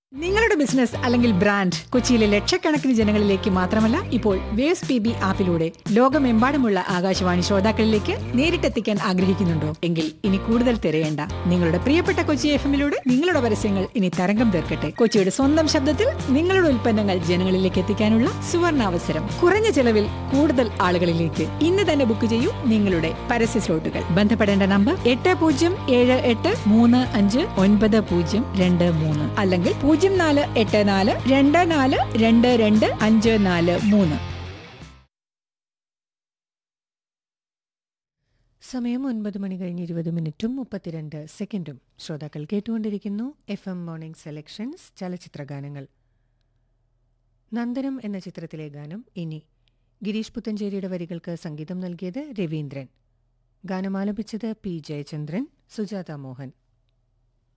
നിങ്ങളുടെ ബിസിനസ് അല്ലെങ്കിൽ ബ്രാൻഡ് കൊച്ചിയിലെ ലക്ഷക്കണക്കിന് ജനങ്ങളിലേക്ക് മാത്രമല്ല ഇപ്പോൾ വേവ്സ് പി ബി ആപ്പിലൂടെ ലോകമെമ്പാടുമുള്ള ആകാശവാണി ശ്രോതാക്കളിലേക്ക് നേരിട്ടെത്തിക്കാൻ ആഗ്രഹിക്കുന്നുണ്ടോ എങ്കിൽ ഇനി കൂടുതൽ തിരയേണ്ട നിങ്ങളുടെ പ്രിയപ്പെട്ട കൊച്ചി എഫ് എമ്മിലൂടെ നിങ്ങളുടെ പരസ്യങ്ങൾ ഇനി തരംഗം തീർക്കട്ടെ കൊച്ചിയുടെ സ്വന്തം ശബ്ദത്തിൽ നിങ്ങളുടെ ഉൽപ്പന്നങ്ങൾ ജനങ്ങളിലേക്ക് എത്തിക്കാനുള്ള സുവർണാവസരം കുറഞ്ഞ ചെലവിൽ കൂടുതൽ ആളുകളിലേക്ക് ഇന്ന് തന്നെ ബുക്ക് ചെയ്യൂ നിങ്ങളുടെ പരസ്യ സ്ലോട്ടുകൾ ബന്ധപ്പെടേണ്ട നമ്പർ എട്ട് പൂജ്യം ഏഴ് എട്ട് മൂന്ന് അഞ്ച് ഒൻപത് പൂജ്യം രണ്ട് മൂന്ന് അല്ലെങ്കിൽ പൂജ്യം നാല് എട്ട് നാല് രണ്ട് നാല് രണ്ട് രണ്ട് അഞ്ച് നാല് മൂന്ന് സമയം ഒൻപത് മണി കഴിഞ്ഞ് ഇരുപത് മിനിറ്റും മുപ്പത്തിരണ്ട് സെക്കൻഡും ശ്രോതാക്കൾ കേട്ടുകൊണ്ടിരിക്കുന്നു എഫ് എം മോർണിംഗ് സെലക്ഷൻസ് ചലച്ചിത്ര ഗാനങ്ങൾ നന്ദനം എന്ന ചിത്രത്തിലെ ഗാനം ഇനി ഗിരീഷ് പുത്തഞ്ചേരിയുടെ വരികൾക്ക് സംഗീതം നൽകിയത് രവീന്ദ്രൻ ഗാനം ആലപിച്ചത് പി ജയചന്ദ്രൻ സുജാത മോഹൻ